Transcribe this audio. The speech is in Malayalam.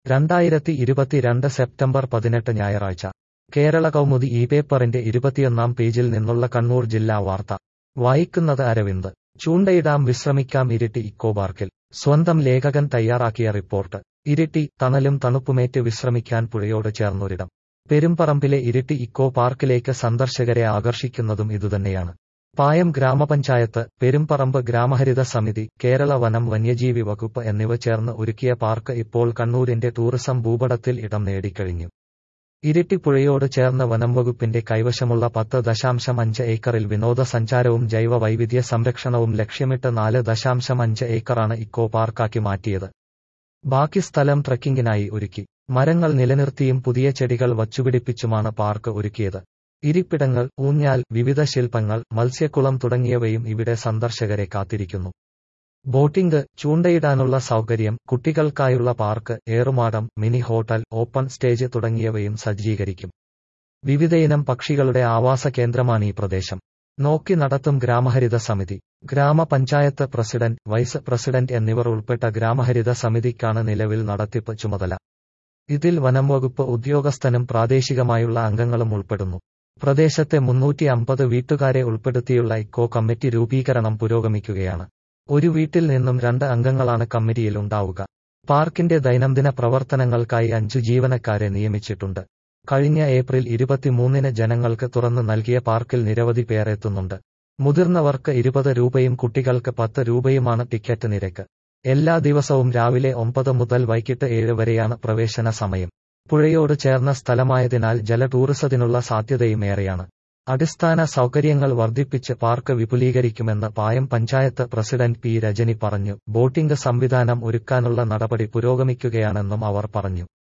രണ്ടായിരത്തി ഇരുപത്തിരണ്ട് സെപ്റ്റംബർ പതിനെട്ട് ഞായറാഴ്ച കേരള കൗമുദി ഈ പേപ്പറിന്റെ ഇരുപത്തിയൊന്നാം പേജിൽ നിന്നുള്ള കണ്ണൂർ ജില്ലാ വാർത്ത വായിക്കുന്നത് അരവിന്ദ് ചൂണ്ടയിടാം വിശ്രമിക്കാം ഇരിട്ടി ഇക്കോ പാർക്കിൽ സ്വന്തം ലേഖകൻ തയ്യാറാക്കിയ റിപ്പോർട്ട് ഇരിട്ടി തണലും തണുപ്പുമേറ്റ് വിശ്രമിക്കാൻ പുഴയോട് ചേർന്നൊരിടം പെരുമ്പറമ്പിലെ ഇരിട്ടി ഇക്കോ പാർക്കിലേക്ക് സന്ദർശകരെ ആകർഷിക്കുന്നതും ഇതുതന്നെയാണ് പായം ഗ്രാമപഞ്ചായത്ത് പെരുമ്പറമ്പ് ഗ്രാമഹരിത സമിതി കേരള വനം വന്യജീവി വകുപ്പ് എന്നിവ ചേർന്ന് ഒരുക്കിയ പാർക്ക് ഇപ്പോൾ കണ്ണൂരിന്റെ ടൂറിസം ഭൂപടത്തിൽ ഇടം നേടിക്കഴിഞ്ഞു ഇരിട്ടി പുഴയോട് ചേർന്ന് വനം വകുപ്പിന്റെ കൈവശമുള്ള പത്ത് ദശാംശം അഞ്ച് ഏക്കറിൽ വിനോദസഞ്ചാരവും ജൈവ വൈവിധ്യ സംരക്ഷണവും ലക്ഷ്യമിട്ട് നാല് ദശാംശം അഞ്ച് ഏക്കറാണ് ഇക്കോ പാർക്കാക്കി മാറ്റിയത് ബാക്കി സ്ഥലം ട്രക്കിങ്ങിനായി ഒരുക്കി മരങ്ങൾ നിലനിർത്തിയും പുതിയ ചെടികൾ വച്ചുപിടിപ്പിച്ചുമാണ് പാർക്ക് ഒരുക്കിയത് ഇരിപ്പിടങ്ങൾ ഊഞ്ഞാൽ വിവിധ ശില്പങ്ങൾ മത്സ്യക്കുളം തുടങ്ങിയവയും ഇവിടെ സന്ദർശകരെ കാത്തിരിക്കുന്നു ബോട്ടിംഗ് ചൂണ്ടയിടാനുള്ള സൗകര്യം കുട്ടികൾക്കായുള്ള പാർക്ക് ഏറുമാടം മിനി ഹോട്ടൽ ഓപ്പൺ സ്റ്റേജ് തുടങ്ങിയവയും സജ്ജീകരിക്കും വിവിധയിനം പക്ഷികളുടെ ആവാസ കേന്ദ്രമാണ് ഈ പ്രദേശം നോക്കി നടത്തും ഗ്രാമഹരിത സമിതി ഗ്രാമപഞ്ചായത്ത് പ്രസിഡന്റ് വൈസ് പ്രസിഡന്റ് എന്നിവർ ഉൾപ്പെട്ട ഗ്രാമഹരിത സമിതിക്കാണ് നിലവിൽ നടത്തിപ്പ് ചുമതല ഇതിൽ വനം വകുപ്പ് ഉദ്യോഗസ്ഥനും പ്രാദേശികമായുള്ള അംഗങ്ങളും ഉൾപ്പെടുന്നു പ്രദേശത്തെ മുന്നൂറ്റി അമ്പത് വീട്ടുകാരെ ഉൾപ്പെടുത്തിയുള്ള ഇക്കോ കമ്മിറ്റി രൂപീകരണം പുരോഗമിക്കുകയാണ് ഒരു വീട്ടിൽ നിന്നും രണ്ട് അംഗങ്ങളാണ് കമ്മിറ്റിയിൽ ഉണ്ടാവുക പാർക്കിന്റെ ദൈനംദിന പ്രവർത്തനങ്ങൾക്കായി അഞ്ചു ജീവനക്കാരെ നിയമിച്ചിട്ടുണ്ട് കഴിഞ്ഞ ഏപ്രിൽ ഇരുപത്തിമൂന്നിന് ജനങ്ങൾക്ക് തുറന്നു നൽകിയ പാർക്കിൽ നിരവധി പേർ എത്തുന്നുണ്ട് മുതിർന്നവർക്ക് ഇരുപത് രൂപയും കുട്ടികൾക്ക് പത്ത് രൂപയുമാണ് ടിക്കറ്റ് നിരക്ക് എല്ലാ ദിവസവും രാവിലെ ഒമ്പത് മുതൽ വൈകിട്ട് ഏഴ് വരെയാണ് പ്രവേശന സമയം പുഴയോട് ചേർന്ന സ്ഥലമായതിനാൽ ജല ടൂറിസത്തിനുള്ള സാധ്യതയും ഏറെയാണ് അടിസ്ഥാന സൗകര്യങ്ങൾ വർദ്ധിപ്പിച്ച് പാർക്ക് വിപുലീകരിക്കുമെന്ന് പായം പഞ്ചായത്ത് പ്രസിഡന്റ് പി രജനി പറഞ്ഞു ബോട്ടിംഗ് സംവിധാനം ഒരുക്കാനുള്ള നടപടി പുരോഗമിക്കുകയാണെന്നും അവർ പറഞ്ഞു